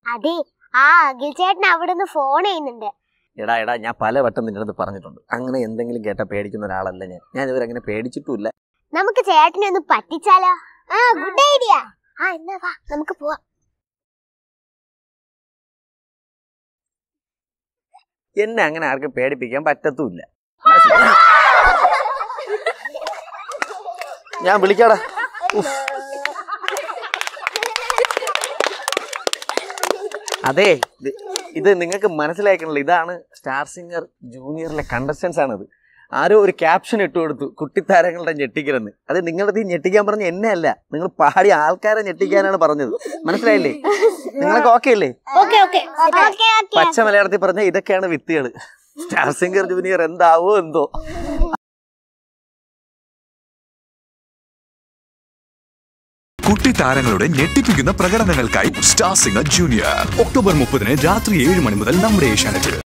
അതെ ആ അഖിൽ ചേട്ടൻ അവിടുന്ന് ഫോൺ ചെയ്യുന്നുണ്ട് എടാ എടാ ഞാൻ പല വട്ടം നിന്റെ അടുത്ത് പറഞ്ഞിട്ടുണ്ട് അങ്ങനെ എന്തെങ്കിലും കേട്ടാ പേടിക്കുന്ന ഒരാളല്ല ഞാൻ ഞാൻ ഇവരെ അങ്ങനെ പേടിച്ചിട്ടുമില്ല നമുക്ക് ചേട്ടനെ ഒന്ന് പറ്റിച്ചാലോ ആ ഗുഡ് ഐഡിയ ആ എന്നാ വാ നമുക്ക് പോവാം എന്നെ അങ്ങനെ ആർക്കും പേടിപ്പിക്കാൻ പറ്റത്തുമില്ല ഞാൻ വിളിക്കാടാ ഉഫ്. അതെ ഇത് ഇത് നിങ്ങൾക്ക് മനസ്സിലാക്കണല്ലോ ഇതാണ് സ്റ്റാർ സിംഗർ ജൂനിയറിലെ കണ്ടസ്റ്റൻസ് ആണിത് ആരോ ഒരു ക്യാപ്ഷൻ ഇട്ട് കൊടുത്തു കുട്ടിത്താരങ്ങളുടെ ഞെട്ടിക്കലെന്ന് അത് നിങ്ങളുടെ ഈ ഞെട്ടിക്കാൻ പറഞ്ഞ എന്നെ അല്ല നിങ്ങൾ പാടിയ ആൾക്കാരെ ഞെട്ടിക്കാനാണ് പറഞ്ഞത് മനസ്സിലായില്ലേ നിങ്ങളൊക്കെ ഓക്കെ അല്ലേ ഓക്കെ ഓക്കെ ഓക്കെ പച്ച മലയാളത്തിൽ പറഞ്ഞ ഇതൊക്കെയാണ് വിത്തുകൾ സ്റ്റാർ സിംഗർ ജൂനിയർ എന്താവോ എന്തോ കുട്ടി താരങ്ങളുടെ ഞെട്ടിപ്പിക്കുന്ന പ്രകടനങ്ങൾക്കായി സ്റ്റാർ സിംഗർ ജൂനിയർ ഒക്ടോബർ മുപ്പതിന് രാത്രി ഏഴ് മണി മുതൽ നമ്മുടെ ഏഷ്യാനെറ്റിൽ